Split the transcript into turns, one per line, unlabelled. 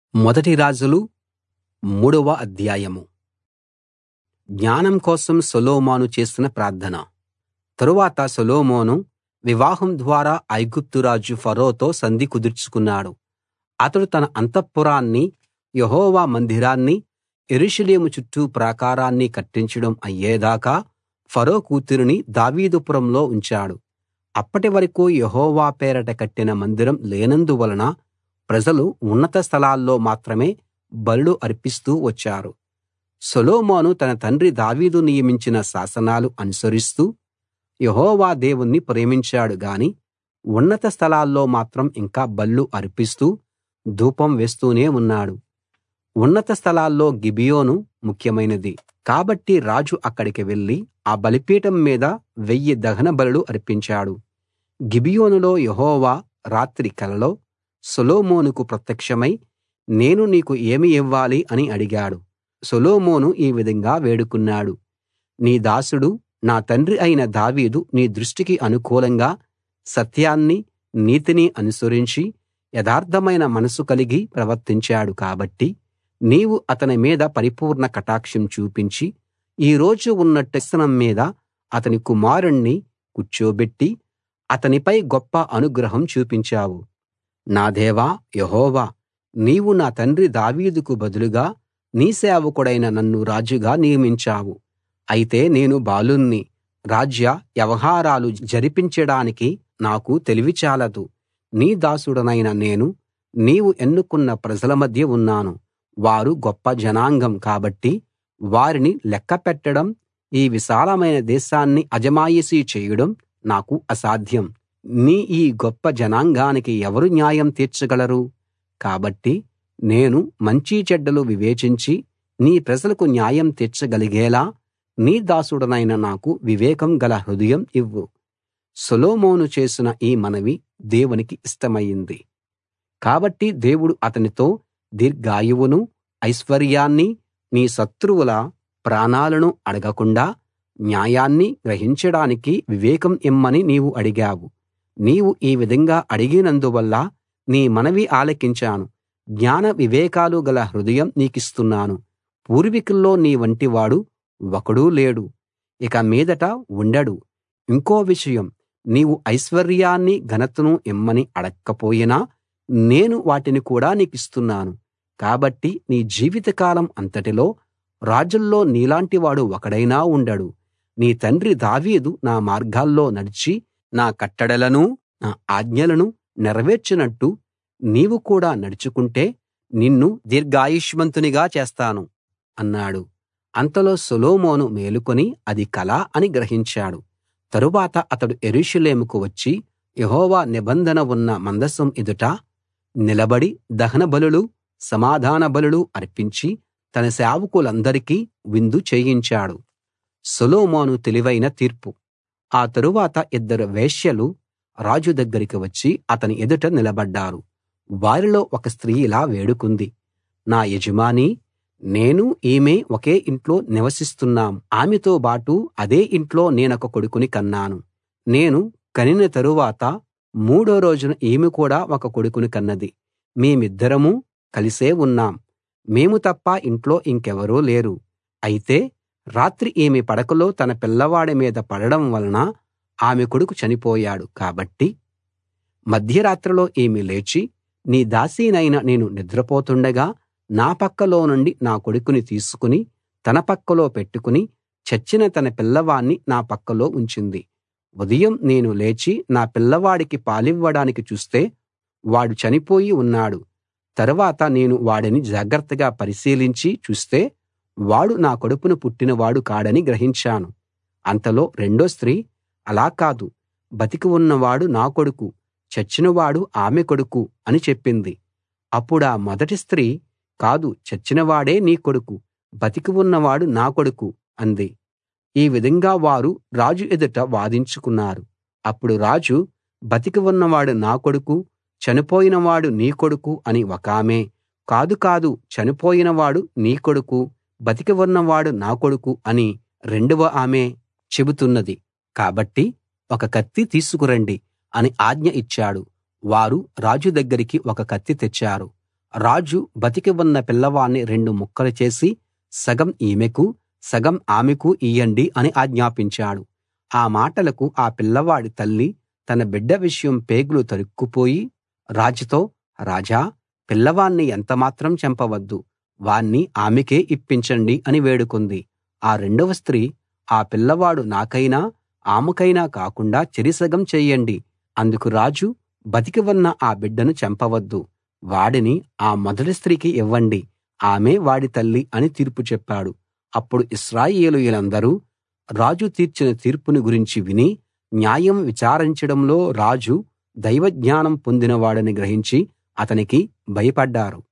మొదటి రాజులు మూడవ అధ్యాయం జ్ఞానం కోసం సొలొమోను చేసిన ప్రార్థన తరువాత సొలొమోను వివాహం ద్వారా ఐగుప్తు రాజు ఫరోతో సంధి కుదుర్చుకున్నాడు అతడు తన అంతఃపురాన్నీ యెహోవా మందిరాన్నీ యెరూషలేము చుట్టూ ప్రాకారాన్ని కట్టించడం అయ్యేదాకా ఫరో కూతురిని దావీదుపురంలో ఉంచాడు అప్పటి వరకూ యెహోవా పేరట కట్టిన మందిరం లేనందువలన ప్రజలు ఉన్నత స్థలాల్లో మాత్రమే బలులు అర్పిస్తూ వచ్చారు సొలొమోను తన తండ్రి దావీదు నియమించిన శాసనాలు అనుసరిస్తూ యెహోవా దేవుణ్ణి ప్రేమించాడు గాని ఉన్నత స్థలాల్లో మాత్రం ఇంకా బలులు అర్పిస్తూ ధూపం వేస్తూనే ఉన్నాడు ఉన్నత స్థలాల్లో గిబియోను ముఖ్యమైనది కాబట్టి రాజు అక్కడికి వెళ్లి ఆ బలిపీఠం మీద వెయ్యి దహన బలులు అర్పించాడు గిబియోనులో యెహోవా రాత్రి కలలో సొలొమోనుకు ప్రత్యక్షమై నేను నీకు ఏమి ఇవ్వాలి అని అడిగాడు సొలొమోను ఈ విధంగా వేడుకున్నాడు నీ దాసుడు నా తండ్రి అయిన దావీదు నీ దృష్టికి అనుకూలంగా సత్యాన్ని నీతిని అనుసరించి యథార్థమైన మనసు కలిగి ప్రవర్తించాడు కాబట్టి నీవు అతని మీద పరిపూర్ణ కటాక్షం చూపించి ఈ రోజు ఉన్నట్టు సింహాసనం మీద అతని కుమారుణ్ణి కూర్చోబెట్టి అతనిపై గొప్ప అనుగ్రహం చూపించావు నా దేవా యెహోవా నీవు నా తండ్రి దావీదుకు బదులుగా నీ సేవకుడైన నన్ను రాజుగా నియమించావు అయితే నేను బాలుణ్ణి రాజ్య వ్యవహారాలు జరిపించడానికి నాకు తెలివి చాలదు నీ దాసుడనైన నేను నీవు ఎన్నుకున్న ప్రజల మధ్య ఉన్నాను వారు గొప్ప జనాంగం కాబట్టి వారిని లెక్కపెట్టడం ఈ విశాలమైన దేశాన్ని అజమాయిషీ చేయడం నాకు అసాధ్యం నీ ఈ గొప్ప జనాంగానికి ఎవరు న్యాయం తీర్చగలరు కాబట్టి నేను మంచి చెడ్డలు వివేచించి నీ ప్రజలకు న్యాయం తీర్చగలిగేలా నీ దాసుడనైన నాకు వివేకం గల హృదయం ఇవ్వు సొలొమోను చేసిన ఈ మనవి దేవునికి ఇష్టమైంది కాబట్టి దేవుడు అతనితో దీర్ఘాయువును ఐశ్వర్యాన్ని నీ శత్రువుల ప్రాణాలను అడగకుండా న్యాయాన్ని గ్రహించడానికి వివేకం ఇమ్మని నీవు అడిగావు నీవు ఈ విధంగా అడిగినందువల్ల నీ మనవి ఆలకించాను జ్ఞాన వివేకాలు గల హృదయం నీకిస్తున్నాను పూర్వీకుల్లో నీ వంటివాడు ఒకడూ లేడు ఇక మీదట ఉండడు ఇంకో విషయం నీవు ఐశ్వర్యాన్ని ఘనతను ఇమ్మని అడక్కపోయినా నేను వాటిని కూడా నీకిస్తున్నాను కాబట్టి నీ జీవితకాలం అంతటిలో రాజుల్లో నీలాంటివాడు ఒకడైనా ఉండడు నీ తండ్రి దావీదు నా మార్గాల్లో నడిచి నా కట్టడలనూ నా ఆజ్ఞలను నెరవేర్చినట్టు నీవు కూడా నడుచుకుంటే నిన్ను దీర్ఘాయుష్మంతునిగా చేస్తాను అన్నాడు అంతలో సొలొమోను మేలుకొని అది కల అని గ్రహించాడు తరువాత అతడు యెరూషలేముకు వచ్చి యెహోవా నిబంధన ఉన్న మందసం ఎదుట నిలబడి దహన బలులు సమాధాన బలులు అర్పించి తన సేవకులందరికీ విందు చేయించాడు సొలొమోను తెలివైన తీర్పు ఆ తరువాత ఇద్దరు వేశ్యలు రాజు దగ్గరికి వచ్చి అతని ఎదుట నిలబడ్డారు వారిలో ఒక స్త్రీ ఇలా వేడుకుంది నా యజమానీ నేను ఈమె ఒకే ఇంట్లో నివసిస్తున్నాం ఆమెతో బాటు అదే ఇంట్లో నేనొక కొడుకుని కన్నాను నేను కనిన తరువాత మూడో రోజున ఈమె కూడా ఒక కొడుకుని కన్నది మేమిద్దరమూ కలిసే ఉన్నాం మేము తప్ప ఇంట్లో ఇంకెవరూ లేరు అయితే రాత్రి ఈమె పడకలో తన పిల్లవాడి మీద పడడం వలన ఆమె కొడుకు చనిపోయాడు కాబట్టి మధ్యరాత్రిలో ఈమె లేచి నీ దాసీనైన నేను నిద్రపోతుండగా నా పక్కలో నుండి నా కొడుకుని తీసుకుని తన పక్కలో పెట్టుకుని చచ్చిన తన పిల్లవాణ్ణి నా పక్కలో ఉంచింది ఉదయం నేను లేచి నా పిల్లవాడికి పాలివ్వడానికి చూస్తే వాడు చనిపోయి ఉన్నాడు తరువాత నేను వాడిని జాగ్రత్తగా పరిశీలించి చూస్తే వాడు నా కడుపున పుట్టినవాడు కాడని గ్రహించాను అంతలో రెండో స్త్రీ అలా కాదు బతికి ఉన్నవాడు నా కొడుకు చచ్చినవాడు ఆమె కొడుకు అని చెప్పింది అప్పుడా మొదటి స్త్రీ కాదు చచ్చినవాడే నీ కొడుకు బతికి ఉన్నవాడు నా కొడుకు అంది ఈ విధంగా వారు రాజు ఎదుట వాదించుకున్నారు అప్పుడు రాజు బతికి ఉన్నవాడు నా కొడుకు చనిపోయినవాడు నీ కొడుకు అని ఒకామె కాదు కాదు చనిపోయినవాడు నీ కొడుకు బతికి ఉన్నవాడు నా కొడుకు అని రెండవ ఆమె చెబుతున్నది కాబట్టి ఒక కత్తి తీసుకురండి అని ఆజ్ఞ ఇచ్చాడు వారు రాజు దగ్గరికి ఒక కత్తి తెచ్చారు రాజు బతికి ఉన్న పిల్లవాణ్ణి రెండు ముక్కలు చేసి సగం ఈమెకు సగం ఆమెకు ఇయ్యండి అని ఆజ్ఞాపించాడు ఆ మాటలకు ఆ పిల్లవాడి తల్లి తన బిడ్డ విషయం పేగులు తరుక్కుపోయి రాజుతో రాజా పిల్లవాణ్ణి ఎంతమాత్రం చంపవద్దు వాణ్ణి ఆమెకే ఇప్పించండి అని వేడుకుంది ఆ రెండవ స్త్రీ ఆ పిల్లవాడు నాకైనా ఆమెకైనా కాకుండా చెరిసగం చెయ్యండి అందుకు రాజు బతికి ఉన్న ఆ బిడ్డను చంపవద్దు వాడిని ఆ మొదటి స్త్రీకి ఇవ్వండి ఆమె వాడి తల్లి అని తీర్పు చెప్పాడు అప్పుడు ఇశ్రాయేలీయులందరూ రాజు తీర్చిన తీర్పుని గురించి విని న్యాయం విచారించడంలో రాజు దైవజ్ఞానం పొందినవాడని గ్రహించి అతనికి భయపడ్డారు